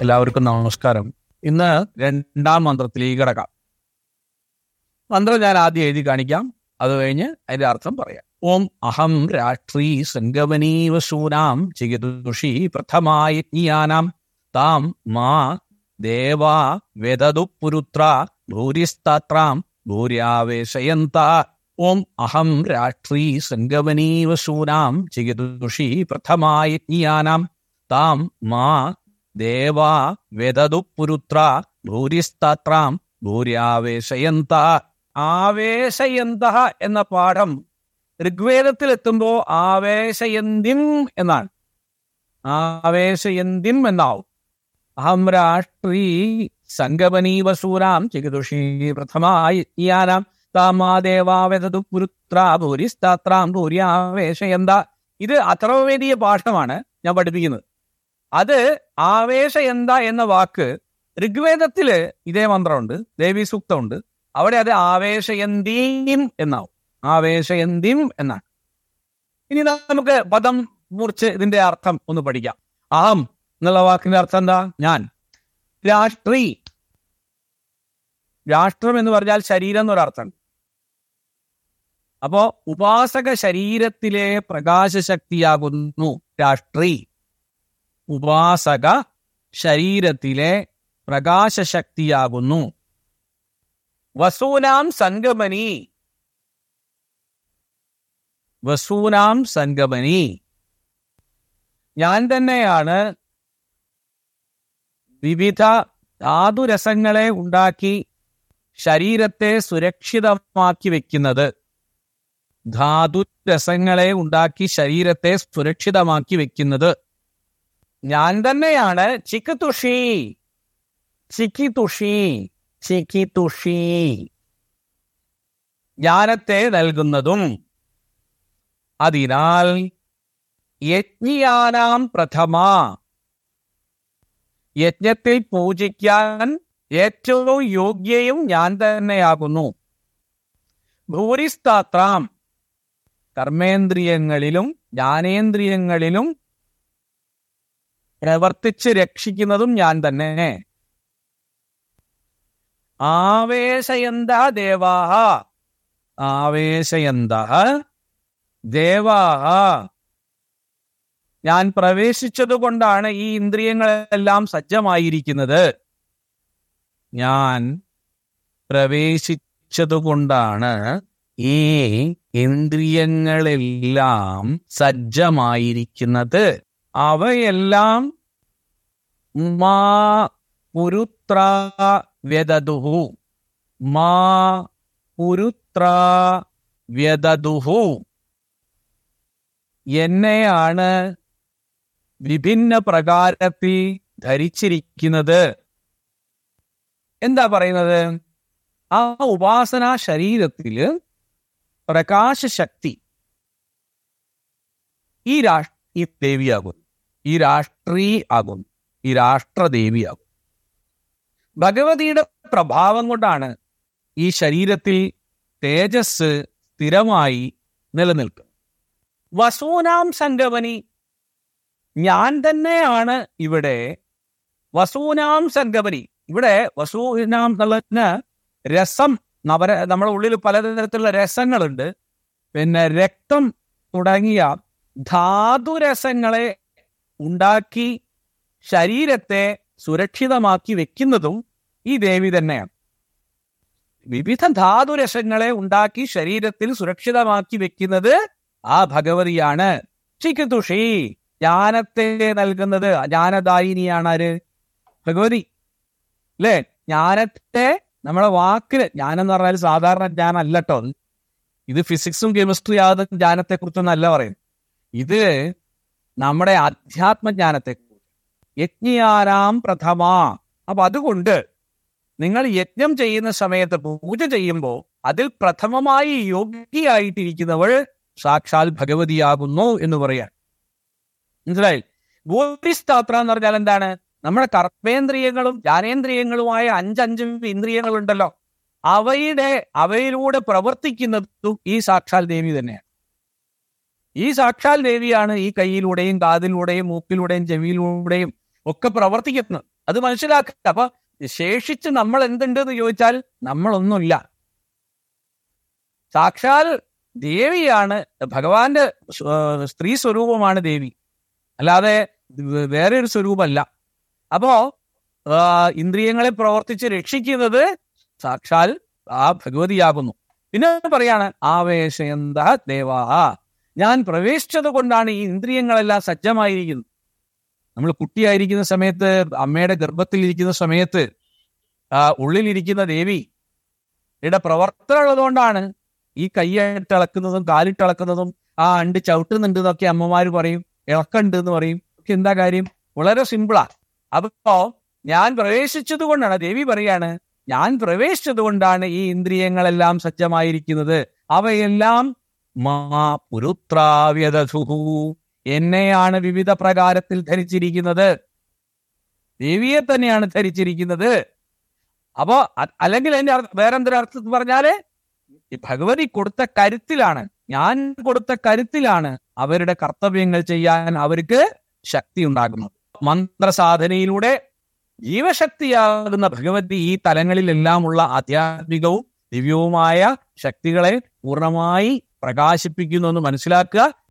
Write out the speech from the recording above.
എല്ലാവർക്കും നമസ്കാരം ഇന്ന് രണ്ടാം മന്ത്രത്തിലേക്ക് കിടക്കാം മന്ത്രം ഞാൻ ആദ്യം എഴുതി കാണിക്കാം അത് കഴിഞ്ഞ് അതിന്റെ അർത്ഥം പറയാം ഓം അഹം രാഷ്ട്രീ സംഗമനീവശൂനാം ചികിതുഷി പ്രഥമായജ്ഞാനാം താം മാ ദേവാ വെദതു പുരുത്ര ഭൂരിസ്താത്രാം ഭൂര്യാവേശയന്ത ഓം അഹം രാഷ്ട്രീ സംഗമനീവശൂനാം ചികിതുഷി പ്രഥമായജ്ഞാനാം താം മാ ദേവാ വെദതു പുരുത്ര ഭൂരിസ്താത്രാം ഭൂര്യാവേശയന്ത ആവേശയന്ത എന്ന പാഠം ഋഗ്വേദത്തിൽ എത്തുമ്പോ ആവേശയന്തിം എന്നാണ് ആവേശയന്തിം എന്നാവും അഹം രാഷ്ട്രീ സംഗമനീവസൂരാം ചികിതുഷി പ്രഥമായാനാം താമാദേവാവെതതു പുരുത്ര ഭൂരിസ്താത്രാം ഭൂര്യാവേശയന്ത ഇത് അത്ര വലിയ പാഠമാണ് ഞാൻ പഠിപ്പിക്കുന്നത് അത് ആവേശയന്ത എന്ന വാക്ക് ഋഗ്വേദത്തില് ഇതേ മന്ത്രമുണ്ട് ദേവി സൂക്തമുണ്ട് അവിടെ അത് ആവേശയന്തീം എന്നാവും ആവേശയന്തീം എന്നാണ് ഇനി നമുക്ക് പദം മുറിച്ച് ഇതിന്റെ അർത്ഥം ഒന്ന് പഠിക്കാം അഹം എന്നുള്ള വാക്കിന്റെ അർത്ഥം എന്താ ഞാൻ രാഷ്ട്രീ രാഷ്ട്രം എന്ന് പറഞ്ഞാൽ ശരീരം എന്നൊരർത്ഥം അപ്പോ ഉപാസക ശരീരത്തിലെ പ്രകാശശക്തിയാകുന്നു രാഷ്ട്രീ ഉപാസക ശരീരത്തിലെ പ്രകാശശക്തിയാകുന്നു വസൂനാം സംഗമനി വസൂനാം സംഗമനി ഞാൻ തന്നെയാണ് വിവിധ ധാതുരസങ്ങളെ ഉണ്ടാക്കി ശരീരത്തെ സുരക്ഷിതമാക്കി വെക്കുന്നത് ധാതുരസങ്ങളെ ഉണ്ടാക്കി ശരീരത്തെ സുരക്ഷിതമാക്കി വെക്കുന്നത് ഞാൻ തന്നെയാണ് ചിക്കുതുഷി ചിക്കിതുഷി ചിക്കിതുഷി ജ്ഞാനത്തെ നൽകുന്നതും അതിനാൽ യജ്ഞിയാനാം പ്രഥമ യജ്ഞത്തിൽ പൂജിക്കാൻ ഏറ്റവും യോഗ്യയും ഞാൻ തന്നെയാകുന്നു ഭൂരിസ്താത്രാം കർമ്മേന്ദ്രിയങ്ങളിലും ജ്ഞാനേന്ദ്രിയങ്ങളിലും പ്രവർത്തിച്ച് രക്ഷിക്കുന്നതും ഞാൻ തന്നെ ആവേശയന്ത ദേവാഹ ആവേശയന്ത ദേവാഹ ഞാൻ പ്രവേശിച്ചതുകൊണ്ടാണ് ഈ ഇന്ദ്രിയങ്ങളെല്ലാം സജ്ജമായിരിക്കുന്നത് ഞാൻ പ്രവേശിച്ചതുകൊണ്ടാണ് ഈ ഇന്ദ്രിയങ്ങളെല്ലാം സജ്ജമായിരിക്കുന്നത് അവയെല്ലാം മാ പുരുത്ര വ്യദതുഹു മാ പുരുത്ര വ്യദതുഹു എന്നെയാണ് വിഭിന്ന പ്രകാരത്തിൽ ധരിച്ചിരിക്കുന്നത് എന്താ പറയുന്നത് ആ ഉപാസന ശരീരത്തില് പ്രകാശശക്തി ഈ രാഷ്ട്ര ഈ ദേവിയാകുന്നു ഈ രാഷ്ട്രീ ആകുന്നു ഈ രാഷ്ട്രദേവിയാകും ഭഗവതിയുടെ പ്രഭാവം കൊണ്ടാണ് ഈ ശരീരത്തിൽ തേജസ് സ്ഥിരമായി നിലനിൽക്കുന്നത് വസൂനാം സംഗമനി ഞാൻ തന്നെയാണ് ഇവിടെ വസൂനാം സംഗമനി ഇവിടെ വസൂനാം എന്നുള്ളതിന് രസം നവര നമ്മുടെ ഉള്ളിൽ പലതരത്തിലുള്ള രസങ്ങളുണ്ട് പിന്നെ രക്തം തുടങ്ങിയ ധാതുരസങ്ങളെ ഉണ്ടാക്കി ശരീരത്തെ സുരക്ഷിതമാക്കി വെക്കുന്നതും ഈ ദേവി തന്നെയാണ് വിവിധ ധാതുരസങ്ങളെ ഉണ്ടാക്കി ശരീരത്തിൽ സുരക്ഷിതമാക്കി വെക്കുന്നത് ആ ഭഗവതിയാണ് ചിക്കുതുഷി ജ്ഞാനത്തെ നൽകുന്നത് ജ്ഞാനദായിനിയാണ് ആര് ഭഗവതി അല്ലേ ജ്ഞാനത്തെ നമ്മുടെ വാക്കിന് ജ്ഞാനം എന്ന് പറഞ്ഞാൽ സാധാരണ ജ്ഞാനം അല്ല കേട്ടോ ഇത് ഫിസിക്സും കെമിസ്ട്രി ആകുന്ന ജ്ഞാനത്തെ കുറിച്ചൊന്നല്ല പറയുന്നത് ഇത് നമ്മുടെ അധ്യാത്മജ്ഞാനത്തെ യജ്ഞയാനാം പ്രഥമ അപ്പൊ അതുകൊണ്ട് നിങ്ങൾ യജ്ഞം ചെയ്യുന്ന സമയത്ത് പൂജ ചെയ്യുമ്പോൾ അതിൽ പ്രഥമമായി യോഗ്യയായിട്ടിരിക്കുന്നവൾ സാക്ഷാൽ ഭഗവതിയാകുന്നു എന്ന് പറയാൻ മനസ്സിലായി ഭൂരിസ്താത്ര എന്ന് പറഞ്ഞാൽ എന്താണ് നമ്മുടെ കർമ്മേന്ദ്രിയങ്ങളും ജ്ഞാനേന്ദ്രിയങ്ങളുമായ അഞ്ചഞ്ച് ഇന്ദ്രിയങ്ങളുണ്ടല്ലോ അവയുടെ അവയിലൂടെ പ്രവർത്തിക്കുന്നതും ഈ സാക്ഷാൽ ദേവി തന്നെയാണ് ഈ സാക്ഷാൽ ദേവിയാണ് ഈ കൈയിലൂടെയും കാതിലൂടെയും മൂക്കിലൂടെയും ചെവിയിലൂടെയും ഒക്കെ പ്രവർത്തിക്കുന്നത് അത് മനസ്സിലാക്കുക അപ്പൊ ശേഷിച്ച് നമ്മൾ എന്തുണ്ടെന്ന് ചോദിച്ചാൽ നമ്മളൊന്നുമില്ല സാക്ഷാൽ ദേവിയാണ് ഭഗവാന്റെ സ്വ- സ്ത്രീ സ്വരൂപമാണ് ദേവി അല്ലാതെ വേ- വേറെ ഒരു സ്വരൂപമല്ല അപ്പോ ആ, ഇന്ദ്രിയങ്ങളെ പ്രവർത്തിച്ച് രക്ഷിക്കുന്നത് സാക്ഷാൽ ആ ഭഗവതിയാകുന്നു പിന്നെ പറയാണ് ആവേശയന്ത ദേവാ ഞാൻ പ്രവേശിച്ചത് കൊണ്ടാണ് ഈ ഇന്ദ്രിയങ്ങളെല്ലാം സജ്ജമായിരിക്കുന്നത് നമ്മൾ കുട്ടിയായിരിക്കുന്ന സമയത്ത് അമ്മയുടെ ഗർഭത്തിലിരിക്കുന്ന സമയത്ത് ആ ഉള്ളിലിരിക്കുന്ന ദേവി യുടെ പ്രവർത്തനം ഉള്ളതുകൊണ്ടാണ് ഈ കൈയിട്ടിളക്കുന്നതും കാലിട്ടിളക്കുന്നതും ആ അണ്ട് ചവിട്ടുന്നുണ്ട് എന്നൊക്കെ അമ്മമാര് പറയും ഇളക്കുണ്ട് എന്ന് പറയും ഒക്കെ എന്താ കാര്യം വളരെ സിമ്പിളാ അപ്പോ ഞാൻ പ്രവേശിച്ചത് കൊണ്ടാണ് ദേവി പറയാണ് ഞാൻ പ്രവേശിച്ചത് കൊണ്ടാണ് ഈ ഇന്ദ്രിയങ്ങളെല്ലാം സജ്ജമായിരിക്കുന്നത് അവയെല്ലാം മാ പുരുത്രാവ്യതസുഹു എന്നെയാണ് വിവിധ പ്രകാരത്തിൽ ധരിച്ചിരിക്കുന്നത് ദേവിയെ തന്നെയാണ് ധരിച്ചിരിക്കുന്നത് അപ്പോ അ- അല്ലെങ്കിൽ അതിന്റെ അർത്ഥം വേറെന്തൊരു അർത്ഥത്തിൽ പറഞ്ഞാല് ഈ ഭഗവതി കൊടുത്ത കരുത്തിലാണ് ഞാൻ കൊടുത്ത കരുത്തിലാണ് അവരുടെ കർത്തവ്യങ്ങൾ ചെയ്യാൻ അവർക്ക് ശക്തി ഉണ്ടാകുന്നത് മന്ത്രസാധനയിലൂടെ ജീവശക്തിയാകുന്ന ഭഗവതി ഈ തലങ്ങളിലെല്ലാമുള്ള ആധ്യാത്മികവും ദിവ്യവുമായ ശക്തികളെ പൂർണ്ണമായി പ്രകാശിപ്പിക്കുന്നു എന്ന് മനസ്സിലാക്കുക